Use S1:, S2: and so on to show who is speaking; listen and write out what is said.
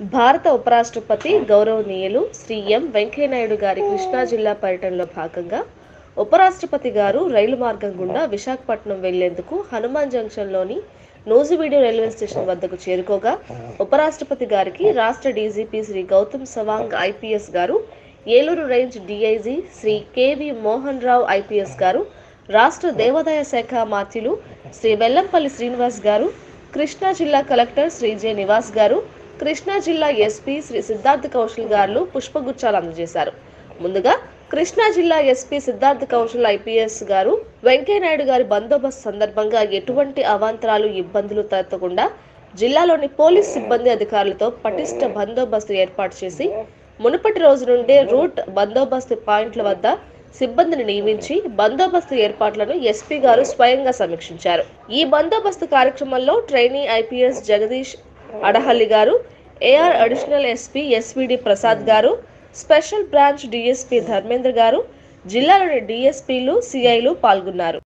S1: భారత ఉపరాష్ట్రపతి గౌరవనీయులు శ్రీ ఎం వెంకయ్యనాయుడు గారి కృష్ణా జిల్లా పర్యటనలో భాగంగా ఉపరాష్ట్రపతి గారు రైలు మార్గం గుండా విశాఖపట్నం వెళ్లేందుకు హనుమాన్ జంక్షన్లోని నూజివీడు రైల్వే స్టేషన్ వద్దకు చేరుకోగా ఉపరాష్ట్రపతి గారికి రాష్ట్ర డీజీపీ శ్రీ గౌతమ్ సవాంగ్ ఐపీఎస్ గారు Eluru range DIG Shri K V Mohan Rao IPS గారు రాష్ట్ర దేవాదాయ శాఖ మాత్యులు శ్రీ వెల్లంపల్లి శ్రీనివాస్ గారు కృష్ణా జిల్లా కలెక్టర్ శ్రీ జె నివాస్ గారు కృష్ణా జిల్లా ఎస్పీ శ్రీ సిద్ధార్థ కౌశల్ గారు పుష్పగుచ్చాలు అందజేశారు ముందుగా కృష్ణా జిల్లా ఎస్పీ సిద్ధార్థ కౌశల్ ఐపీఎస్ గారు వెంకయ్యనాయుడు గారి బందోబస్తు సందర్భంగా ఎటువంటి అవాంతరాలు ఇబ్బందులు తలెత్తకుండా జిల్లాలోని పోలీస్ సిబ్బంది అధికారులతో పటిష్ట బందోబస్తు ఏర్పాటు చేసి మునుపటి రోజు నుండే రూట్ బందోబస్తు పాయింట్ల వద్ద సిబ్బందిని నియమించి బందోబస్తు ఏర్పాట్లను ఎస్పీ గారు స్వయంగా సమీక్షించారు ఈ బందోబస్తు కార్యక్రమంలో ట్రైనీ ఐపీఎస్ జగదీష్ అడహల్లి గారు AR additional SP S V D Prasad గారు స్పెషల్ బ్రాంచ్ డిఎస్పీ ధర్మేంద్ర గారు జిల్లాలోని డిఎస్పీలు సిఐలు పాల్గొన్నారు